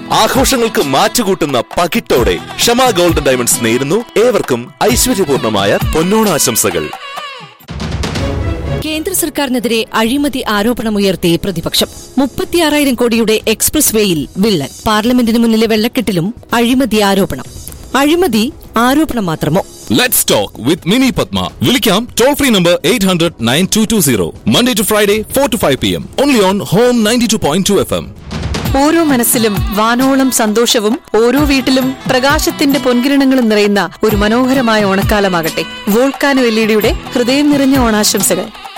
ആഘോഷങ്ങൾക്ക് മാറ്റുകൂട്ടുന്ന പകിട്ടോടെ ഷമ ഗോൾഡൻ ഡയമണ്ട്സ് നേരുന്നു ഏവർക്കും ഐശ്വര്യപൂർണമായ പൊന്നോണാശംസകൾ കേന്ദ്ര സർക്കാരിനെതിരെ അഴിമതി ആരോപണമുയർത്തി പ്രതിപക്ഷം മുപ്പത്തിയാറായിരം കോടിയുടെ എക്സ്പ്രസ് വേയിൽ വിള്ളൽ പാർലമെന്റിന് മുന്നിലെ വെള്ളക്കെട്ടിലും അഴിമതി ആരോപണം അഴിമതി ആരോപണം മാത്രമോ Let's talk with Mini Padma. Vilikam toll free number 800 9220. Monday to Friday, 4 to 5 p.m. Only on Home 92.2 FM. ഓരോ മനസ്സിലും വാനോളം സന്തോഷവും ഓരോ വീട്ടിലും പ്രകാശത്തിന്റെ പൊൻകിരണങ്ങളും നിറയുന്ന ഒരു മനോഹരമായ ഓണക്കാലമാകട്ടെ വോൾക്കാനോ എൽ ഇ ഡിയുടെ ഹൃദയം നിറഞ്ഞ ഓണാശംസകൾ